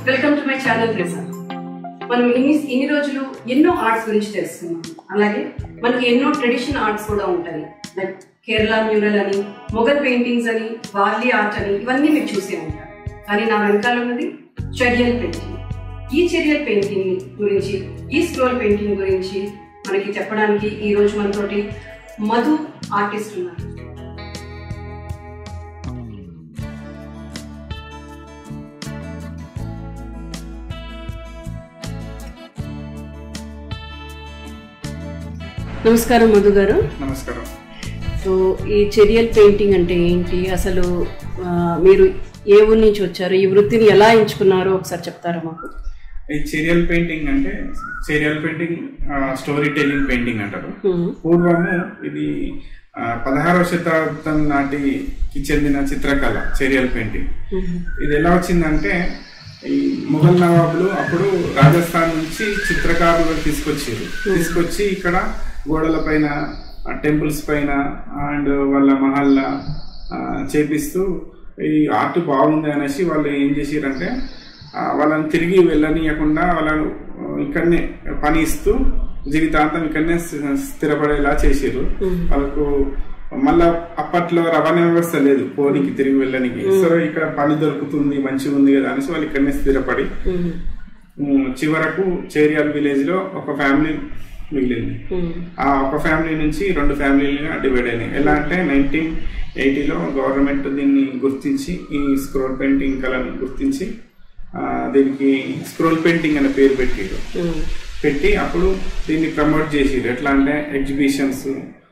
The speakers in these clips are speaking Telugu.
వెల్కమ్ టు మై ఛానల్ ప్రెసా మనం ఇన్ని ఇన్ని రోజులు ఎన్నో ఆర్ట్స్ గురించి తెలుసుకున్నాం అలాగే మనకి ఎన్నో ట్రెడిషనల్ ఆర్ట్స్ కూడా ఉంటాయి లైక్ కేరళ మ్యూరల్ అని మొఘల్ పెయింటింగ్స్ అని వార్లీ ఆర్ట్ అని ఇవన్నీ మీరు చూసే ఉంటారు కానీ నా వెనకాల ఉన్నది చెరియల్ పెయింటింగ్ ఈ చెరియల్ పెయింటింగ్ గురించి ఈ స్క్రోల్ పెయింటింగ్ గురించి మనకి చెప్పడానికి ఈ రోజు మనతోటి మధు ఆర్టిస్ట్ ఉన్నారు నమస్కారం మధు గారు నమస్కారం సో ఈ చెరియల్ పెయింటింగ్ అంటే ఏంటి అసలు ఆ, మీరు ఏ ఊరి నుంచి వచ్చారు ఈ వృత్తిని ఎలా ఎంచుకున్నారో ఒకసారి చెప్తారా మాకు ఈ సీరియల్ పెయింటింగ్ అంటే serial painting story telling painting అంటారు హ్మ్. పూర్వము ఇది ఆ, పదహారవ శతాబ్దం నాటికి చెందిన చిత్రకళ సీరియల్ పెయింటింగ్ హ్మ్. ఇది ఎలా వచ్చిందంటే ఈ ముఘల్ నవాబులు అప్పుడు రాజస్థాన్ నుంచి చిత్రకారులు తీసుకొచ్చారు తీసుకొచ్చి ఇక్కడ గోడల పైన టెంపుల్స్ పైన అండ్ వాళ్ళ మహల్లా ఆ, చేపిస్తూ ఈ ఆర్ట్ బాగుంది అనేసి వాళ్ళు ఏం చేసిరంటే ఆ, వాళ్ళని తిరిగి వెళ్ళనీయకుండా వాళ్ళను ఆ, ఇక్కడనే పని ఇస్తూ జీవితాంతం ఇక్కడనే స్థి- స్థిరపడేలా చేసిర్రు వాళ్ళకు మళ్ళా అప్పట్లో రవాణా వ్యవస్థ లేదు పోనీకి తిరిగి వెళ్ళడానికి సో ఇక్కడ పని దొరుకుతుంది మంచిగా ఉంది కదా అనేసి వాళ్ళు ఇక్కడనే స్థిరపడి హ్మ్. ఉమ్, చివరకు చేరియాల్ విలేజ్ లో ఒక ఫ్యామిలీ మిగిలింది హ్మ్. ఆ ఒక ఫ్యామిలీ నుంచి రెండు ఫ్యామిలీలుగా డివైడ్ అయినాయి ఎలా అంటే నైన్టీన్ ఎయిటీలో గవర్నమెంట్ దీన్ని గుర్తించి ఈ స్క్రోల్ పెయింటింగ్ కళని గుర్తించి ఆ, దీనికి స్క్రోల్ పెయింటింగ్ అనే పేరు పెట్టారు హ్మ్. పెట్టి అప్పుడు దీన్ని ప్రమోట్ చేసిరు ఎట్లా అంటే ఎగ్జిబిషన్స్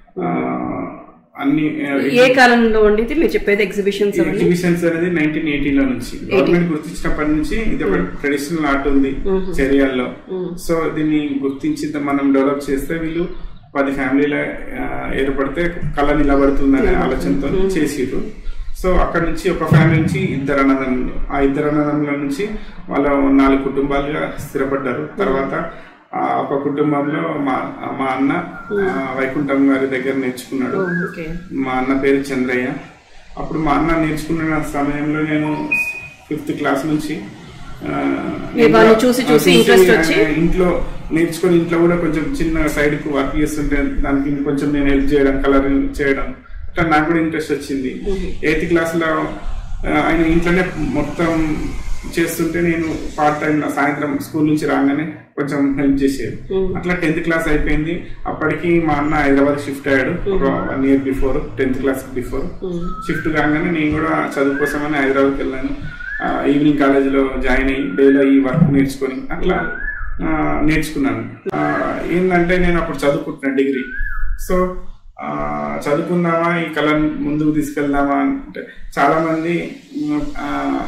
అన్ని ఏ కాలంలో ఉండేది మీరు చెప్పేది ఎగ్జిబిషన్స్ అవన్నీ ఎగ్జిబిషన్స్ అనేది నైన్టీన్ ఎయిటీలో నుంచి గవర్నమెంట్ గుర్తించినప్పటి నుంచి ఇది ఒక ట్రెడిషనల్ ఆర్ట్ ఉంది చర్యాల్లో సో దీన్ని గుర్తించి ద- మనం డెవలప్ చేస్తే వీళ్ళు పది ఫ్యామిలీల ఆ, ఏర్పడితే కళ నిలబడుతుందనే ఆలోచనతో చేసిర్రు సో అక్కడ నుంచి ఒక ఫ్యామిలీ నుంచి ఇద్దరు అన్నదమ్ములు ఆ ఇద్దరు అన్నదమ్ముల నుంచి వాళ్ళ నాలుగు కుటుంబాలుగా స్థిరపడ్డారు తర్వాత ఆ ఒక కుటుంబంలో మా మా అన్న ఆ, వైకుంఠం గారి దగ్గర నేర్చుకున్నాడు ఓకే మా అన్న పేరు చంద్రయ్య అప్పుడు మా అన్న నేర్చుకున్న సమయంలో నేను ఫిఫ్త్ క్లాస్ నుంచి ఆ, మీరు వాళ్ళని చూసి చూసి interest వచ్చి? ఆ, ఇంట్లో నేర్చుకొని ఇంట్లో కూడా కొంచెం చిన్న సైడ్ కు వర్క్ చేస్తుంటే దానికి కొంచెం నేను హెల్ప్ చేయడం కలర్ చేయడం అట్లా నాకు కూడా ఇంట్రెస్ట్ వచ్చింది ఎయిత్ క్లాస్ లో ఆ, ఆయన ఇంట్లోనే మొత్తం చేస్తుంటే నేను పార్ట్ టైం సాయంత్రం స్కూల్ నుంచి రాగానే కొంచెం హెల్ప్ చేసేది అట్లా టెన్త్ క్లాస్ అయిపోయింది అప్పటికి మా అన్న హైదరాబాద్ షిఫ్ట్ అయ్యాడు ఒక one year before tenth class before shift కాగానే నేను కూడా చదువు కోసమని హైదరాబాద్కి వెళ్ళాను ఆ, ఈవినింగ్ కాలేజీలో జాయిన్ అయ్యి డేలో ఈ వర్క్ నేర్చుకొని అట్లా ఆ, నేర్చుకున్నాను ఆ, ఏంటంటే నేను అప్పుడు చదువుకుంటున్నాను డిగ్రీ సో ఆ, చదువుకుందామా ఈ కళను ముందుకు తీసుకెళ్దామా అంటే చాలా మంది ఉమ్, ఆ,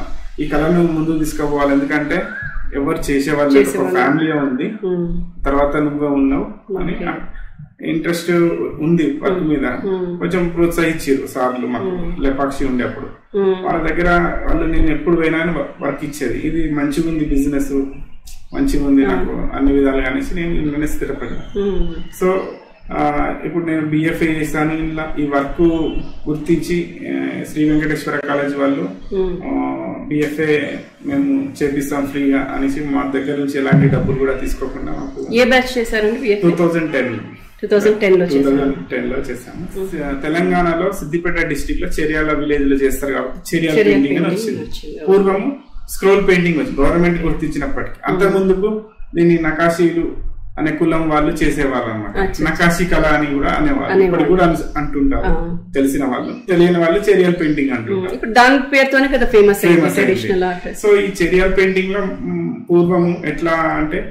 ఈ కళను ముందుకు తీసుకుపోవాలి ఎందుకంటే ఎవరు చేసేవాళ్ళు లేరు. ఒక ఫ్యామిలీ ఉంది హ్మ్. తర్వాత నువ్వే ఉన్నావు అని ఇంట్రెస్ట్ ఉంది వర్క్ మీద కొంచెం ప్రోత్సహించారు సార్లు మాకు లేపాక్షి ఉండే అప్పుడు హ్మ్. వాళ్ళ దగ్గర వాళ్ళు నేను ఎప్పుడు పోయినా అని వర్క్ ఇచ్చేది ఇది మంచిగా ఉంది బిజినెస్ మంచిగా ఉంది నాకు అన్ని విధాలుగా అనేసి నేను ఇంట్లోనే స్థిరపడ్డా హ్మ్. సో ఆ, ఇప్పుడు నేను బిఎఫ్ఏ చేశాను ఇలా ఈ వర్క్ గుర్తించి ఆ, శ్రీ వెంకటేశ్వర కాలేజ్ వాళ్ళు హ్మ్. బిఎఫ్ఏ మేము చేపిస్తాం ఫ్రీగా అనేసి మా దగ్గర నుంచి ఎలాంటి డబ్బులు కూడా తీసుకోకుండా మాకు ఏ బ్యాచ్ చేశారండి two thousand ten two thousand ten లో టూ చేశారు థౌజండ్ టెన్ లో చేశాము తెలంగాణలో సిద్దిపేట డిస్టిక్ లో చెరియాల విలేజ్ లో చేస్తారు కాబట్టి చెరియాల చెరియాల పెయింటింగ్ అని painting వచ్చింది వచ్చింది. పూర్వము స్క్రోల్ పెయింటింగ్ వచ్చి గవర్నమెంట్ గుర్తించినప్పటికీ అంత ముందుకు దీన్ని నకాశీలు అనే కులం వాళ్ళు చేసేవాళ్ళు అనమాట అచ్చా. నకాశీ కళ అని కూడా అనేవాళ్ళు అనేవాళ్ళు. ఇప్పుడు కూడా అను- అంటుంటారు ఆ. తెలిసిన వాళ్ళు తెలియని వాళ్ళు చెరియల్ పెయింటింగ్ అంటుంటారు ఇప్పుడు దాని పేరుతోనే కదా ఫేమస్ అయింది Famous ట్రెడిషనల్ అయింది. ఆర్ట్ సో ఈ చెరియల్ పెయింటింగ్ లో మ్, పూర్వము ఎట్లా అంటే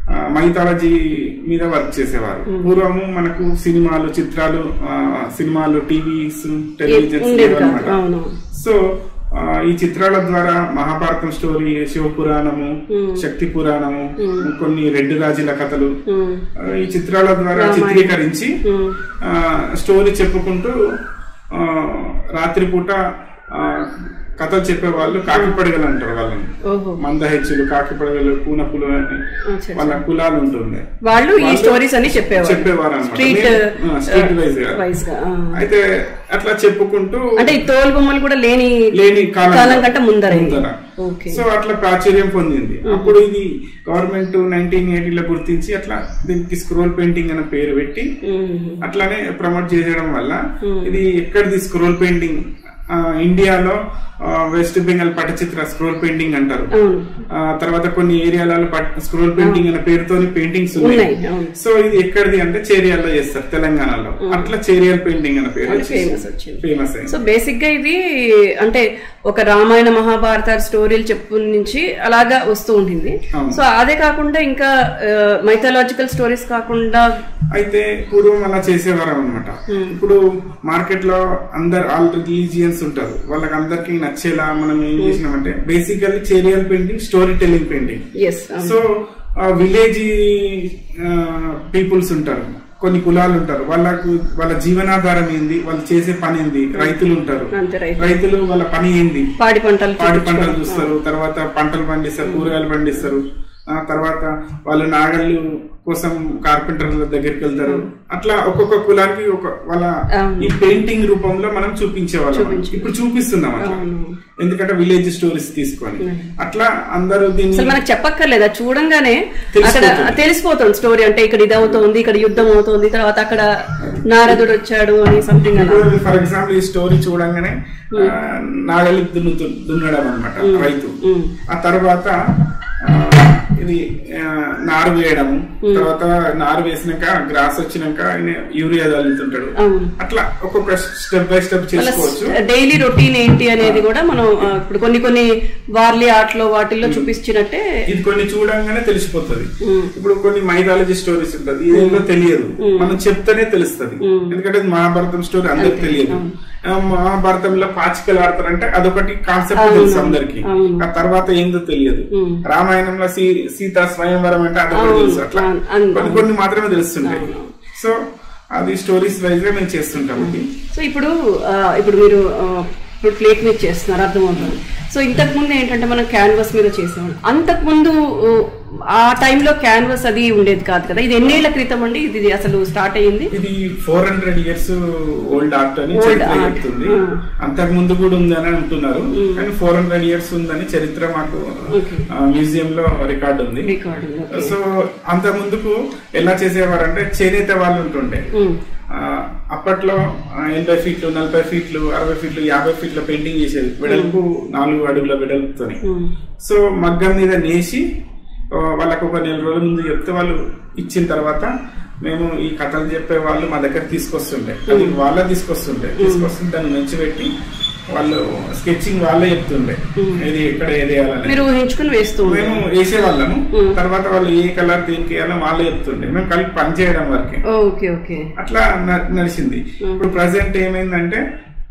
మైథాలజీ మీద వర్క్ చేసేవారు పూర్వము మనకు సినిమాలు చిత్రాలు ఆ, సినిమాలు టీవీస్ టెలివిజన్స్ ఉండేది కాదు లేవన్నమాట. అవును సో ఆ, ఈ చిత్రాల ద్వారా మహాభారతం స్టోరీ శివ పురాణము శక్తి పురాణము కొన్ని రెడ్డి రాజుల కథలు హ్మ్. ఆ, ఈ చిత్రాల ద్వారా చిత్రీకరించి హ్మ్. ఆ, స్టోరీ చెప్పుకుంటూ ఆ, రాత్రిపూట ఆ, కథలు చెప్పే వాళ్ళు కాకిపడగలు అంటారు వాళ్ళని ఓహో మందహెచ్చులు కాకిపడగలు కూనపులు అని అచ్చా. వాళ్ళ కులాలు ఉంటుంది వాళ్ళు ఈ స్టోరీస్ అన్ని చెప్పేవారు చెప్పేవారు అన్నమాట. స్ట్రీట్ నేను- ఆ, street wise గా. వైజ్ గా ఆ. అయితే అట్లా చెప్పుకుంటూ అంటే ఈ తోలు బొమ్మలు కూడా లేని లేని కాలం కాలం కంటే ముందర ఇది. ముందర. ఓకే సో అట్లా ప్రాచుర్యం పొందింది అప్పుడు ఇది గవర్నమెంట్ నైన్టీన్ ఎయిటీలో గుర్తించి అట్లా దీనికి స్క్రోల్ పెయింటింగ్ అనే పేరు పెట్టి మ్మ్. అట్లానే ప్రమోట్ చేయడం వల్ల ఇది ఎక్కడిది స్క్రోల్ పెయింటింగ్ ఆ, ఇండియాలో ఆ, వెస్ట్ బెంగాల్ పటచిత్ర స్క్రోల్ పెయింటింగ్ అంటారు అవును ఆ, తర్వాత కొన్ని ఏరియాలలో స్క్రోల్ పెయింటింగ్ అనే పేరుతోని పెయింటింగ్స్ ఉన్నాయి ఉన్నాయి అవును సో ఇది ఎక్కడిది అంటే చేరియాల్లో చేస్తారు తెలంగాణలో అట్లా చేరియల్ పెయింటింగ్ అనే పేరు అది ఫేమస్ వచ్చింది ఫేమస్ అయింది సో బేసిక్ గా ఇది అంటే ఒక రామాయణ మహాభారత స్టోరీలు చెప్పు నుంచి అలాగా వస్తూ ఉంటుంది అవును. సో అదే కాకుండా ఇంకా మైథాలజికల్ స్టోరీస్ కాకుండా అయితే పూర్వం అలా చేసేవారు అనమాట ఇప్పుడు మార్కెట్ లో అందరు ఆల్ రిలీజియన్స్ ఉంటారు వాళ్ళకి అందరికి నచ్చేలా మనం ఏం చేసినామంటే basically Cheriyal painting story telling painting yes so village peoples ఉంటారు కొన్ని కులాలు ఉంటారు వాళ్ళకు వాళ్ళ జీవనాధారం ఏంది వాళ్ళు చేసే పని ఏంది రైతులు ఉంటారు అంతే రైట్ రైతులు వాళ్ళ పని ఏంది పాడి పంటలు పాడి పంటలు చూస్తారు తర్వాత పంటలు పండిస్తారు కూరగాయలు పండిస్తారు ఆ తర్వాత వాళ్ళు నాగళ్ళు కోసం కార్పెంటర్ల దగ్గరికి వెళ్తారు అట్లా ఒక్కొక్క కులానికి ఒక వాళ్ళ అవును. ఈ పెయింటింగ్ రూపంలో మనం చూపించేవాళ్ళం ఇప్పుడు చూపిస్తున్నాం అట్లా ఎందుకంటే విలేజ్ స్టోరీస్ తీసుకొని అట్లా అందరూ దీన్ని అసలు మనకు చెప్పక్కర్లేదు అది చూడంగానే అక్కడ తెలిసిపోతుంది. తెలిసిపోతుంది స్టోరీ అంటే ఇక్కడ ఇది అవుతోంది ఇక్కడ యుద్ధం అవుతోంది తర్వాత అక్కడ నారదుడు వచ్చాడు అని సంథింగ్ అలా ఇప్పుడు ఫర్ ఎగ్జాంపుల్ ఈ స్టోరీ చూడంగానే ఆ, నాగలి దున్నుతు దున్నడం అనమాట రైతు ఉమ్. ఆ తర్వాత ఆ, ఇది ఆ, నారు వేయడము తర్వాత నారు వేసినాక గ్రాస్ వచ్చినాక ఆయన యూరియా చల్లుతుంటాడు అవును అట్లా ఒక్కొక్క స్టెప్ బై స్టెప్ చేసుకోవచ్చు డైలీ రొటీన్ ఏంటి అనేది కూడా మనం ఆ, ఇప్పుడు కొన్ని కొన్ని వార్లీ ఆటలో వాటిల్లో చూపించినట్టే ఇది కొన్ని చూడంగానే తెలిసిపోతుంది ఉమ్. ఇప్పుడు కొన్ని మైథాలజీ స్టోరీస్ ఉంటుంది ఇదేంటో తెలియదు మనం చెప్తేనే తెలుస్తుంది ఎందుకంటే ఇది మహాభారతం స్టోరీ అందరికి తెలియదు ఆ, మహాభారతంలో పాచికలు ఆడతారంటే అదొకటి కాన్సెప్ట్ తెలుసు అందరికి అవును. ఆ తర్వాత ఏందో తెలియదు ఉమ్. రామాయణంలో సీ సీతా స్వయంవరం అంటే అదొకటి తెలుసు అట్లా అవును, అవును. కొన్ని కొన్ని మాత్రమే తెలుస్తుంటాయి సో అది స్టోరీస్ వైజ్ గా మేము చేస్తుంటాం ఇది సో ఇప్పుడు ఆ, ఇప్పుడు మీరు ఆ, ఇప్పుడు ప్లేట్ మీద చేస్తున్నారు అర్థమవుతుంది సో ఇంతకు ముందు ఏంటంటే మనం క్యాన్వాస్ మీద చేసేవాళ్ళం అంతకు ముందు ఆ, ఆ టైంలో క్యాన్వాస్ అది ఉండేది కాదు కదా ఇది ఎన్నేళ్ల క్రితం అండి ఇది ఇది అసలు స్టార్ట్ అయ్యింది ఇది four hundred years old art అని Old చరిత్ర art. చెప్తుంది Hmm. అంతకు ముందు కూడా ఉందని అంటున్నారు కానీ ఫోర్ హండ్రెడ్ ఇయర్స్ ఉందని చరిత్ర మాకు Okay. మ్యూజియం లో రికార్డ్ ఉంది రికార్డింగ్ సో అంత ముందుకు ఎలా చేసేవారంటే చేనేత వాళ్ళు ఉంటుండే ఆ, అప్పట్లో ఆ, ఎనభై ఫీట్లు నలభై ఫీట్లు అరవై ఫీట్లు యాభై ఫీట్ల పెయింటింగ్ చేసేది వెడల్పు నాలుగు అడుగుల వెడల్పుతోని సో మగ్గం మీద నేసి ఆ, వాళ్ళకు ఒక నెల రోజుల ముందు చెప్తే వాళ్ళు ఇచ్చిన తర్వాత మేము ఈ కథలు చెప్పే వాళ్ళు మా దగ్గర తీసుకొస్తుండే అది వాళ్ళే తీసుకొస్తుండే తీసుకొస్తుంటే దాన్ని మంచి పెట్టి వాళ్ళు స్కెచింగ్ వాళ్ళే చెప్తుండే ఏది ఎక్కడ ఏది వేయాలని మీరు ఊహించుకుని వేస్తూ మేము ఉంటారు వేసేవాళ్ళము తర్వాత వాళ్ళు ఏ కలర్ దేనికి వేయాలో వాళ్ళే చెప్తుండే మేము కలిపి పని చేయడం వరకే ఓకే ఓకే అట్లా న- నడిచింది ఇప్పుడు ప్రజెంట్ ఏమైందంటే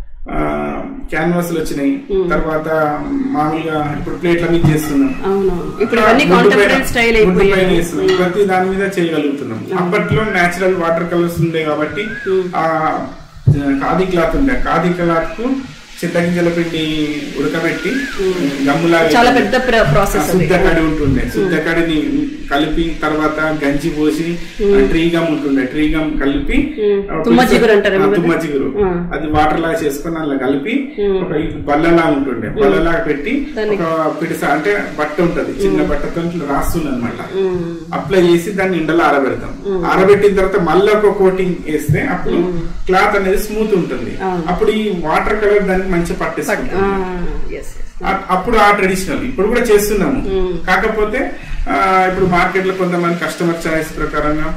క్యాన్వాస్లు వచ్చినాయి తర్వాత మామూలుగా ఇప్పుడు ప్లేట్ల మీద చేస్తున్నాం అవునవును ఇప్పుడు ఇవన్నీ గుడ్డు పైన- కాంటెంపరీ స్టైల్ గుడ్డు పైన అయిపోయాయి వేస్తున్నాం. ప్రతి దాని మీద చేయగలుగుతున్నాం అప్పట్లో నేచురల్ వాటర్ కలర్స్ ఉండే కాబట్టి ఆ ఖాదీ క్లాత్ ఉండే ఖాదీ క్లాత్ కు చింతగింజల పిండి ఉడకబెట్టి గమ్ములా చాలా పెద్ద ప్రాసెస్ అది శుద్ధ కడి ఉంటుండే శుద్ధ కడిని కలిపి తర్వాత గంజి పోసి ట్రీ గమ్ ఉంటుండే ట్రీ గమ్ కలిపి ఉమ్. ఆ, తుమ్మ జిగురు అంటారేమో ఆ, కదా? తుమ్మ జిగురు ఆ. అది వాటర్ లాగా చేసుకొని అలా కలిపి ఒక ఈ బల్లలా ఉంటుండే బల్లలా పెట్టి దాన్ని- ఒక పిడిస అంటే బట్ట ఉంటది చిన్న బట్టతో ఇట్లా రాస్తుంది అనమాట ఉమ్. అప్లై చేసి దాన్ని ఎండలో ఆరబెడతాం ఆరబెట్టిన తర్వాత మళ్ళీ ఒక కోటింగ్ వేస్తే అప్పుడు క్లాత్ అనేది స్మూత్ ఉంటుంది అవును. అప్పుడు ఈ వాటర్ కలర్ దానికి మంచిగా పట్టేస్తుంది ఎస్ ఆ- అప్పుడు ఆ ట్రెడిషనల్ ఇప్పుడు కూడా చేస్తున్నాము కాకపోతే ఆ, ఇప్పుడు మార్కెట్ లో కొంతమంది కస్టమర్ చాయిస్ ప్రకారంగా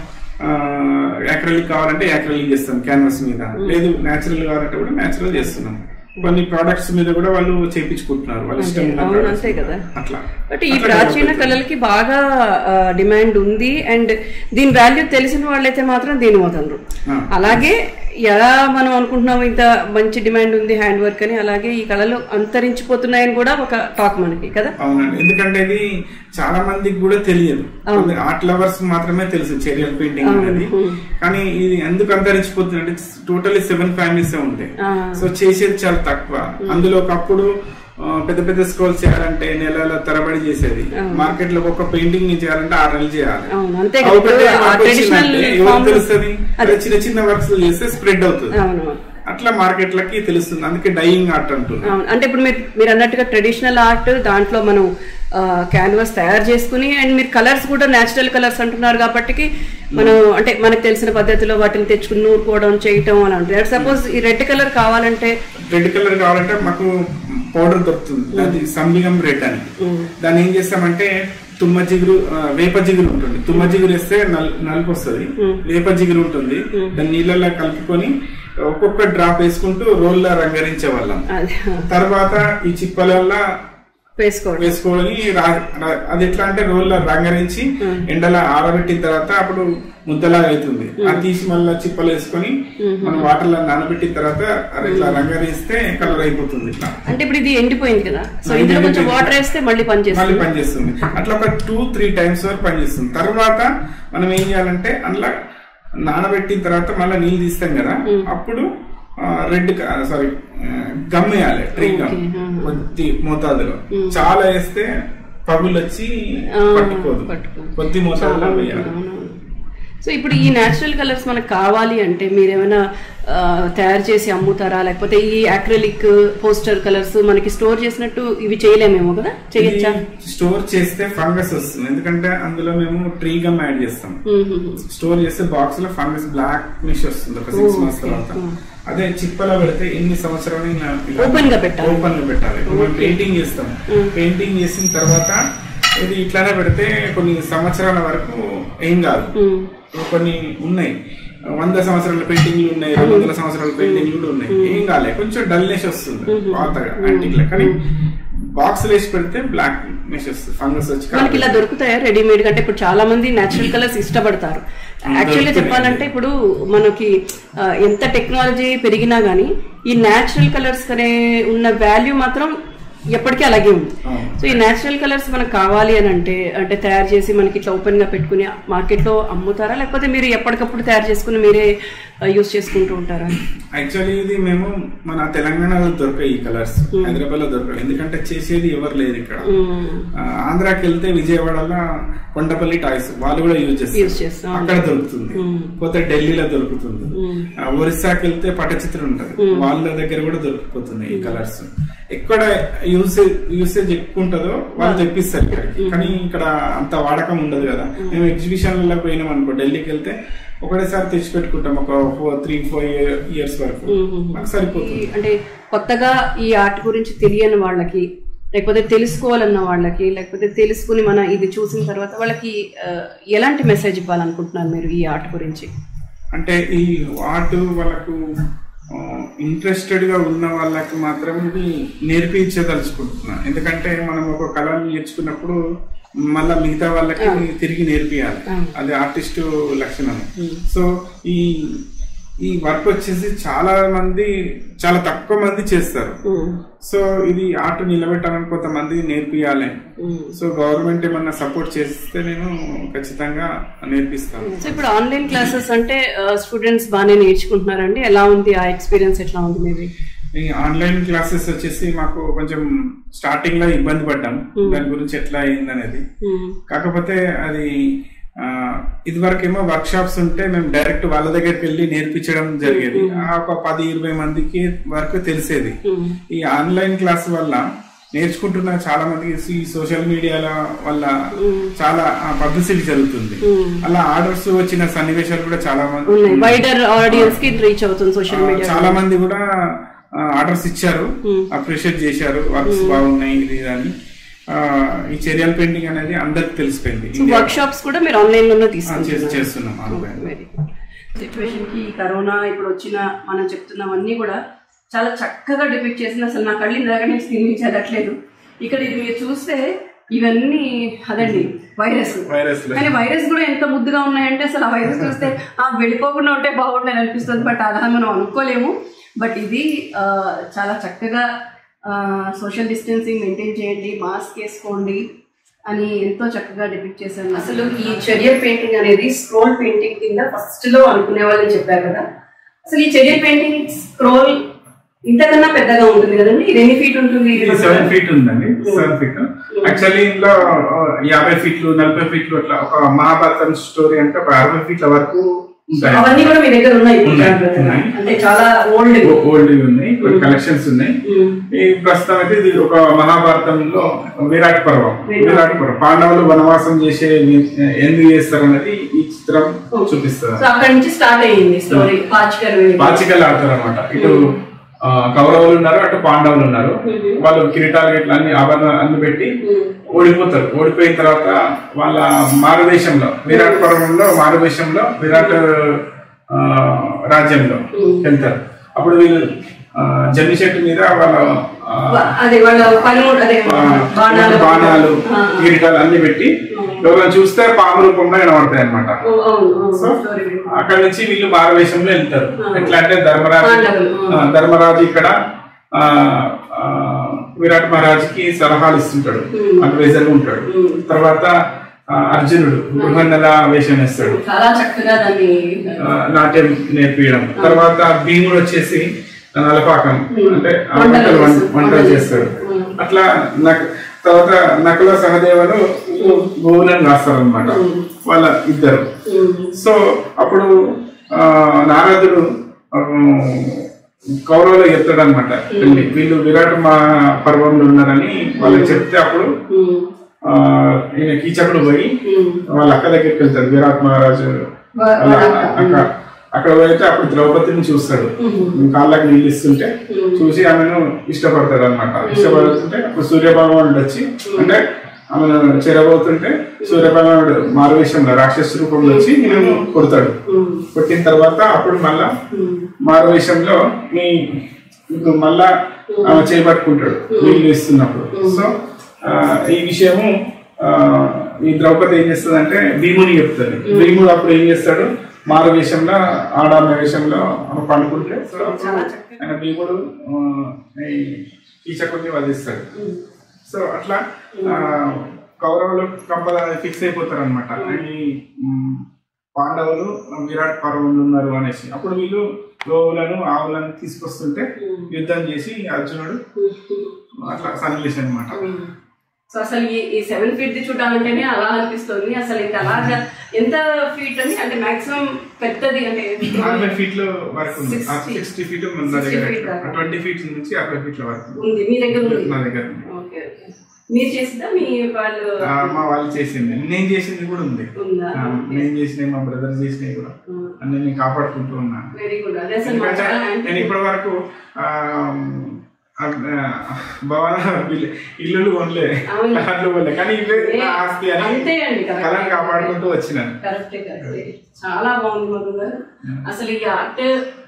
యాక్రలిక్ కావాలంటే యాక్రలిక్ చేస్తాం క్యాన్వాస్ మీద లేదు నేచురల్ కావాలంటే కూడా నేచురల్ చేస్తున్నాం కొన్ని ప్రోడక్ట్స్ మీద కూడా వాళ్ళు చేపించుకుంటున్నారు వాళ్ళ ఇష్టం ఉన్న అవును, products అంతే మీద. కదా. అట్లా బట్ ఈ అట్లా ప్రాచీన develop అవుతుంది. కళలకి బాగా డిమాండ్ ఉంది అండ్ దీని వాల్యూ తెలిసిన వాళ్ళైతే మాత్రం దీని వదలరు ఆ. అలాగే ఎలా మనం అనుకుంటున్నాం ఇంత మంచి డిమాండ్ ఉంది హ్యాండ్ వర్క్ అని అలాగే ఈ కళలు అంతరించిపోతున్నాయని కూడా ఒక టాక్ మనకి కదా అవునండి ఎందుకంటే ఇది చాలా మందికి కూడా తెలియదు ఆర్ట్ లవర్స్ మాత్రమే తెలుసు చెరియల్ పెయింటింగ్ అనేది కానీ ఇది ఎందుకు అంతరించిపోతుంది అంటే టోటల్లీ సెవెన్ ఫ్యామిలీస్ ఉంటాయి ఆ. సో చేసేది చాలా తక్కువ అందులో ఒకప్పుడు ఆ, పెద్ద పెద్ద స్క్రోల్స్ చేయాలంటే నెలల తరబడి చేసేది అవును. మార్కెట్ లో ఒక పెయింటింగ్ ని చేయాలంటే ఆరు నెలలు చేయాలి అవును, అంతే కదా. ఒకటే ఇప్పుడు ఆ work traditional వచ్చిందంటే ఎవరికి form- తెలుస్తుంది అదే చిన్న చిన్న వర్క్స్ చేస్తే స్ప్రెడ్ అవుతుంది అవును అట్లా మార్కెట్లకి తెలుస్తుంది అందుకే డైయింగ్ ఆర్ట్ అంటున్నారు అవును అంటే ఇప్పుడు మీరు మీరు అన్నట్టుగా ట్రెడిషనల్ ఆర్ట్ దాంట్లో మనం క్యాన్వాస్ తయారు చేసుకుని అండ్ మీరు కలర్స్ కూడా నేచురల్ కలర్స్ అంటున్నారు కాబట్టి మనం అంటే మనకు తెలిసిన పద్ధతిలో వాటిని తెచ్చుకుని నూరుకోవడం చేయటం అని అంటారు సపోజ్ ఈ రెడ్ కలర్ కావాలంటే రెడ్ కలర్ కావాలంటే మాకు పౌడర్ దొరుకుతుంది అది సంబిగం రెడ్ అని దాన్ని ఏం చేస్తామంటే తుమ్మ జిగురు ఆ, వేప జిగురు ఉంటుంది తుమ్మ జిగురు వేస్తే నల్- నలుపు వస్తుంది వేప జిగురు ఉంటుంది దాన్ని నీళ్ళలో కలుపుకొని ఒక్కొక్క డ్రాప్ వేసుకుంటూ రోల్లో రంగరించే వాళ్ళం అది తర్వాత ఈ చిప్పలల్లో వేసుకోవడం వేసుకొని రా- రా- అది ఎట్లా అంటే రోల్లో రంగరించి ఎండలో ఆరబెట్టిన తర్వాత అప్పుడు ముద్దలా అవుతుంది అది తీసి మళ్ళీ చిప్పలు వేసుకొని మనం వాటర్ లో నానబెట్టిన తర్వాత అది ఇట్లా రంగరిస్తే కలర్ అయిపోతుంది ఇట్లా అంటే ఇప్పుడు ఇది ఎండిపోయింది కదా సో ఇది ఇందులో కొంచెం ఎండిపోయింది. వాటర్ వేస్తే మళ్ళీ పని మళ్ళీ చేస్తుంది పనిచేస్తుంది అట్లా ఒక టూ త్రీ టైమ్స్ వరకు పనిచేస్తుంది తర్వాత మనం ఏం చేయాలంటే అందులో నానబెట్టిన తర్వాత మళ్ళీ నీళ్ళు తీస్తాం కదా అప్పుడు రెడ్ సారీ గమ్ వేయాలి ట్రీ గమ్ కొద్ది మోతాదులో చాలా వేస్తే పగులు వచ్చి ఆ, పట్టుకోదు పట్టుకోదు. కొద్ది మోతాదులో వేయాలి అవునవును. సో ఇప్పుడు ఈ నేచురల్ కలర్స్ మనకు కావాలి అంటే మీరు ఏమైనా ఆ, తయారు చేసి అమ్ముతారా లేకపోతే ఈ అక్రిలిక్ పోస్టర్ కలర్స్ మనకి స్టోర్ చేసినట్టు ఇవి చేయలేమేమో కదా చేయొచ్చా స్టోర్ చేస్తే ఫంగస్ వస్తుంది ఎందుకంటే అందులో మేము ట్రీ గమ్ యాడ్ చేస్తాం మ్మ్. స్టోర్ చేస్తే బాక్స్ లో ఫంగస్ బ్లాక్ మిష్ వస్తుంది ఒక సిక్స్ మంత్స్ తర్వాత అదే చిప్పలో పెడితే ఎన్ని సంవత్సరాలు Open గా పెట్టాలి. ఓపెన్ గా పెట్టాలి ఇప్పుడు మనం పెయింటింగ్ చేస్తాం పెయింటింగ్ చేసిన తర్వాత ఇది ఇట్లానే పెడితే కొన్ని సంవత్సరాల వరకు ఏం కాదు మ్మ్. ఇప్పుడు కొన్ని ఉన్నాయి వంద సంవత్సరాల పెయింటింగ్లు ఉన్నాయి రెండు వందల సంవత్సరాల పెయింటింగ్లు కూడా ఉన్నాయి ఏం కాలే కొంచెం డల్నెస్ వస్తుంది పాతగా యాంటిక్ లా కానీ బాక్స్ వేసి పెడితే బ్లాక్ నెస్ వస్తుంది ఫంగస్ వచ్చి మనకి ఇలా దొరుకుతాయా రెడీమేడ్ అంటే ఇప్పుడు చాలా మంది నేచురల్ కలర్స్ ఇష్టపడతారు యాక్చువల్గా చెప్పాలంటే ఇప్పుడు మనకి ఆ, ఎంత టెక్నాలజీ పెరిగినా గానీ ఈ నేచురల్ కలర్స్ అనే ఉన్న వాల్యూ మాత్రం ఎప్పటికీ అలాగే ఉంది అవును. సో ఈ నేచురల్ కలర్స్ మనకు కావాలి అని అంటే అంటే తయారు చేసి మనకి ఇట్లా ఓపెన్ గా పెట్టుకుని మార్కెట్ లో అమ్ముతారా లేకపోతే మీరు ఎప్పటికప్పుడు తయారు చేసుకుని మీరే యూస్ చేసుకుంటూ ఉంటారా యాక్చువల్లీ ఇది మేము మన తెలంగాణలో దొరకాయి ఈ కలర్స్ హైదరాబాద్ లో దొరకాయి ఎందుకంటే చేసేది ఎవరు లేదు ఇక్కడ మ్మ్. ఆ, ఆంధ్రాకి వెళ్తే విజయవాడలో కొండపల్లి టాయ్స్ వాళ్ళు కూడా యూజ్ Use చేస్తారు చేస్తాం. అక్కడ దొరుకుతుంది పోతే ఢిల్లీలో దొరుకుతుంది ఆ, ఒరిస్సాకి వెళ్తే పటచిత్రం ఉంటది వాళ్ళ దగ్గర కూడా దొరికిపోతుంది ఈ కలర్స్ ఎక్కడ యూసేజ్ యూసేజ్ ఎక్కువ ఉంటుందో వాళ్ళు తెప్పిస్తారు ఇక్కడికి కానీ ఇక్కడ అంత వాడకం ఉండదు కదా మేము ఎగ్జిబిషన్లలో పోయినాం అనుకో ఢిల్లీకి వెళ్తే ఒకటేసారి తెచ్చి పెట్టుకుంటాం ఒక ఫోర్ త్రీ ఫోర్ ఇయర్స్ వరకు మాకు సరిపోతుంది అంటే కొత్తగా ఈ ఆర్ట్ గురించి తెలియని వాళ్ళకి లేకపోతే తెలుసుకోవాలన్న వాళ్ళకి లేకపోతే తెలుసుకుని మన ఇది చూసిన తర్వాత వాళ్ళకి ఆ, ఎలాంటి మెసేజ్ ఇవ్వాలనుకుంటున్నారు మీరు ఈ ఆర్ట్ గురించి అంటే ఈ ఆర్ట్ వాళ్ళకు ఇంట్రెస్టెడ్ గా ఉన్న వాళ్ళకి మాత్రం ఇది నేర్పించదలుచుకుంటున్నా ఎందుకంటే మనం ఒక కళను నేర్చుకున్నప్పుడు మళ్ళా మిగతా వాళ్ళకి తిరిగి నేర్పియాలి అది ఆర్టిస్ట్ లక్షణం సో ఈ ఈ వర్క్ వచ్చేసి చాలా మంది చాలా తక్కువ మంది చేస్తారు సో ఇది ఆర్ట్ నిలబెట్టాలని కొంతమంది నేర్పియాలి సో గవర్నమెంట్ ఏమన్నా సపోర్ట్ చేస్తే నేను ఖచ్చితంగా నేర్పిస్తాను సో ఇప్పుడు ఆన్లైన్ క్లాసెస్ అంటే స్టూడెంట్స్ బాగానే నేర్చుకుంటున్నారండి ఎలా ఉంది ఆ ఎక్స్పీరియన్స్ ఎట్లా ఉంది మీది ఈ ఆన్లైన్ క్లాసెస్ వచ్చేసి మాకు కొంచెం స్టార్టింగ్ లో ఇబ్బంది పడ్డాం దాని గురించి ఎట్లా అయింది అనేది కాకపోతే అది ఆ, ఇదివరకేమో వర్క్ షాప్స్ ఉంటే మేము డైరెక్ట్ వాళ్ళ దగ్గరికి వెళ్ళి నేర్పించడం జరిగేది ఆ ఒక పది ఇరవై మందికి వరకు తెలిసేది ఈ ఆన్లైన్ క్లాస్ వల్ల నేర్చుకుంటున్న చాలా మందికి ఈ సోషల్ మీడియాల వల్ల చాలా పబ్లిసిటీ జరుగుతుంది అలా ఆర్డర్స్ వచ్చిన సన్నివేశాలు కూడా చాలా మంది ఉన్నాయి వైడర్ ఆడియన్స్ కి రీచ్ అవుతుంది సోషల్ మీడియా చాలా మంది కూడా ఆర్డర్స్ ఇచ్చారు అప్రిషియేట్ చేశారు వర్క్స్ బాగున్నాయి ఇది ఇది అని ఆ, ఈ చెరియల్ పెయింటింగ్ అనేది అందరికి తెలిసిపోయింది ఇండియా- వర్క్ షాప్స్ కూడా మీరు ఆన్లైన్ లోనే ఆ, తీసుకుంటారు చేసి- చేస్తున్నాం ఆన్లైన్ వెరీ సిచ్యువేషన్ కి ఈ కరోనా ఇప్పుడు వచ్చిన మనం చెప్తున్నవన్నీ కూడా చాలా చక్కగా డిపిక్ట్ చేసిన అసలు నా కళ్ళు ఇందాక నుంచి తినిపించదట్లేదు ఇక్కడ ఇది మీరు చూస్తే ఇవన్నీ అదండి వైరస్ వైరస్ కానీ వైరస్ కూడా ఎంత ముద్దుగా ఉన్నాయంటే అసలు ఆ వైరస్ చూస్తే ఆ వెళ్ళిపోకుండా ఉంటే బాగుండని అనిపిస్తుంది బట్ అలా మనం అనుకోలేము బట్ ఇది ఆ, చాలా చక్కగా సోషల్ డిస్టెన్సింగ్ మెయింటైన్ చేయండి మాస్క్ వేసుకోండి అని ఎంతో చక్కగా డిపిక్ట్ చేశారు అసలు ఈ చెరియర్ పెయింటింగ్ అనేది స్క్రోల్ పెయింటింగ్ కింద ఫస్ట్ లో అనుకునే వాళ్ళని చెప్పారు కదా అసలు ఈ చెరియర్ పెయింటింగ్ స్క్రోల్ ఇంతకన్నా పెద్దగా ఉంటుంది కదండి ఇది ఎన్ని ఫీట్ ఉంటుంది ఇది ఇది సెవెన్ ఫీట్ ఉందండి సెవెన్ ఫీట్ యాక్చువల్లీ ఇందులో ఆ, యాభై ఫీట్లు నలభై ఫీట్లు అట్లా ఒక మహాభారతం స్టోరీ అంటే ఒక అరవై ఫీట్ల వరకు ఉంటాయి అవన్నీ కూడా మీ దగ్గర ఉన్నాయి ఉన్నాయి, ఉన్నాయి. అంటే చాలా ఓల్డ్ ఓల్డ్ ఉన్నాయి కొన్ని కలెక్షన్స్ ఉన్నాయి ఈ ప్రస్తుతం అయితే ఇది ఒక మహాభారతంలో విరాట్ పర్వం విరాట్ పర్వం పాండవులు వనవాసం చేసే ఎందుకు చేస్తారు అనేది ఈ చిత్రం చూపిస్తుంది సో అక్కడ నుంచి స్టార్ట్ అయ్యింది స్టోరీ పాచికలు పాచికలు ఆడతారు అనమాట ఇటు ఆ, కౌరవులు ఉన్నారు అటు పాండవులు ఉన్నారు వాళ్ళు కిరీటాలు ఇట్లా అన్ని ఆభరణాలు అన్ని పెట్టి ఓడిపోతారు ఓడిపోయిన తర్వాత వాళ్ళ మారువేషంలో విరాట్ పర్వంలో మారువేషంలో విరాట్ ఆ, రాజ్యంలో వెళ్తారు అప్పుడు వీళ్ళు ఆ, జమ్మి చెట్టు మీద వాళ్ళ ఆ, అదే వాళ్ళ పనిముడు అదే ఆ, బాణాలు బాణాలు ఆ, కిరీటాలు అన్ని పెట్టి ఎవరైనా చూస్తే పాము రూపంలో కనబడతాయి అనమాట ఓ, అవును అవును స్టోరీ అక్కడ నుంచి వీళ్ళు మారువేషంలో వెళ్తారు ఎట్లా అంటే ధర్మరాజు పాండవులు, ఆ, ధర్మరాజు ఇక్కడ ఆ, ఆ, విరాట్ మహారాజుకి సలహాలు ఇస్తుంటాడు అడ్వైజర్ గా ఉంటాడు తర్వాత ఆ, అర్జునుడు బృహన్నల వేషం వేస్తాడు చాలా చక్కగా దాన్ని ఆ, నాట్యం నేర్పించడం తర్వాత భీముడు వచ్చేసి నలపాకం అంటే ఆ వంటలు వంటలు వం- చేస్తాడు. వంటలు చేస్తాడు అట్లా నక్ తర్వాత నకుల సహదేవులు గోవులను రాస్తారు అనమాట వాళ్ళ ఇద్దరు సో అప్పుడు ఆ, నారదుడు ఆ, కౌరవులు చెప్తాడు అనమాట వీళ్ళు విరాట్ మా పర్వంలో ఉన్నారని వాళ్ళకి చెప్తే అప్పుడు ఉమ్, ఆ, ఈయన కీచకుడు పోయి ఉమ్, వాళ్ళ అక్క దగ్గరికి వెళ్తాడు విరాట్ మహారాజు వా- వాళ్ళ వాళ్ళ అక్క అక్కడ పోయితే అప్పుడు ద్రౌపదిని చూస్తాడు కాళ్ళకి నీళ్ళు ఇస్తుంటే చూసి ఆమెను ఇష్టపడతాడు అనమాట ఇష్టపడుతుంటే అప్పుడు సూర్య భగవానుడు వచ్చి అంటే ఆమెను చెరబోతుంటే సూర్య భగవానుడు మారువేషంలో రాక్షస రూపంలో వచ్చి నేను కొడతాడు ఉమ్, కొట్టిన తర్వాత అప్పుడు మళ్ళా ఉమ్, మారువేషంలో మీ ఇప్పుడు మళ్ళా ఆమె చేపట్టుకుంటాడు నీళ్ళు ఇస్తున్నప్పుడు సో ఆ, ఈ విషయము ఆ, ఈ ద్రౌపది ఏం చేస్తుంది భీముని చెప్తుంది భీముడు అప్పుడు ఏం చేస్తాడు మారు వేషంలో ఆడామ వేషంలో ఆమె పండుకుంటే సో చాలా చక్కగా ఆయన భీముడు ఆ, ఈ కీచకుడిని వధిస్తాడు సో అట్లా ఆ, కౌరవులు కంపల్ ఫిక్స్ అయిపోతారు అనమాట ఈ మ్, పాండవులు విరాట్ పర్వంలో ఉన్నారు అనేసి అప్పుడు వీళ్ళు గోవులను ఆవులను తీసుకొస్తుంటే యుద్ధం చేసి అర్జునుడు అట్లా సన్నివేశం అనమాట సో అసలు ఈ ఈ సెవెన్ ఫీట్ ది చూడాలంటేనే అలా అనిపిస్తుంది అసలు ఇంకా అలాగా ఎంత ఫీట్ అని అంటే మాక్సిమం పెద్దది అంటే అరవై ఫీట్ల వరకు ఉంది Sixty. సిక్స్టీ ఫీట్ మన 60 feet దగ్గర దాకా. ట్వంటీ ఫీట్ నుంచి అరవై ఫీట్ల వరకు ఉంది మీ దగ్గర ఉంది నా దగ్గర ఉంది. ఓకే ఓకే మీరు చేసిందా మీ వాళ్ళు ఆ, మా వాళ్ళు చేసింది నేను చేసింది కూడా ఉంది ఉందా ఆ, నేను చేసినవి మా బ్రదర్ చేసినవి కూడా అన్ని నేను కాపాడుకుంటూ ఉన్నాను వెరీ గుడ్ అదే అసలు మా ఎందుకంటే చాలా నేను ఇప్పటి వరకు ఆ, ఆ, భవన ఇల్లు- ఇల్లులు కొనలే అవును. కార్లు కొనలే కానీ ఇవే నా ఆస్తి అని అంతే అండి కరెక్ట్ కళను కాపాడుకుంటూ వచ్చినాను కరెక్టే కరెక్టే చాలా బాగుంది మధు గారు అసలు ఈ ఆర్ట్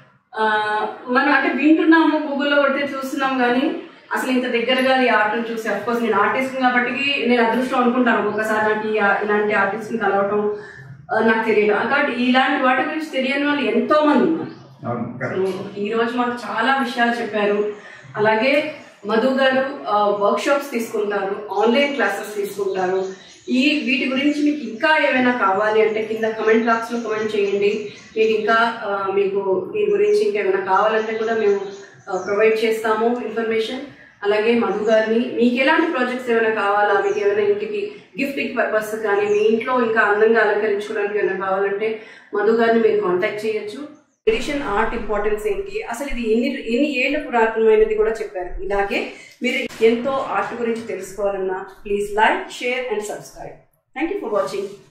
మనం అంటే వింటున్నాము గూగుల్లో కొడితే చూస్తున్నాం కానీ అసలు ఇంత దగ్గరగా ఈ ఆర్ట్ చూసి అఫ్ కోర్స్ నేను ఆర్టిస్ట్ కాబట్టి నేను అదృష్టం అనుకుంటాను ఒక్కొక్కసారి నాకు ఈ ఆ- ఇలాంటి ఆర్టిస్ట్ కలవటం ఆ, నాకు తెలియదు కాబట్టి ఇలాంటి వాటి గురించి తెలియని వాళ్ళు ఎంతో మంది ఉన్నారు అవును సో correct. ఈ రోజు మాకు చాలా విషయాలు చెప్పారు అలాగే మధు గారు వర్క్ షాప్స్ తీసుకుంటారు ఆన్లైన్ క్లాసెస్ తీసుకుంటారు ఈ వీటి గురించి మీకు ఇంకా ఏమైనా కావాలి అంటే కింద కమెంట్ బాక్స్ లో కమెంట్ చేయండి మీకు ఇంకా ఆ, మీకు దీని గురించి ఇంకేమైనా కావాలంటే కూడా మేము ప్రొవైడ్ చేస్తాము ఇన్ఫర్మేషన్ అలాగే మధు గారిని మీకు ఎలాంటి ప్రాజెక్ట్స్ ఏమైనా కావాలా మీకు ఏమైనా ఇంటికి గిఫ్టింగ్ పర్పస్ కానీ మీ ఇంట్లో ఇంకా అందంగా అలంకరించుకోవడానికి ఏమైనా కావాలంటే మధు గారిని మీరు కాంటాక్ట్ చేయొచ్చు ట్రెడిషన్ ఆర్ట్ ఇంపార్టెన్స్ ఏంటి అసలు ఇది ఎన్ని ఎన్ని ఏళ్ల పురాతనమైనది కూడా చెప్పారు ఇలాగే మీరు ఎంతో ఆర్ట్ గురించి తెలుసుకోవాలన్నా please like share and subscribe thank you for watching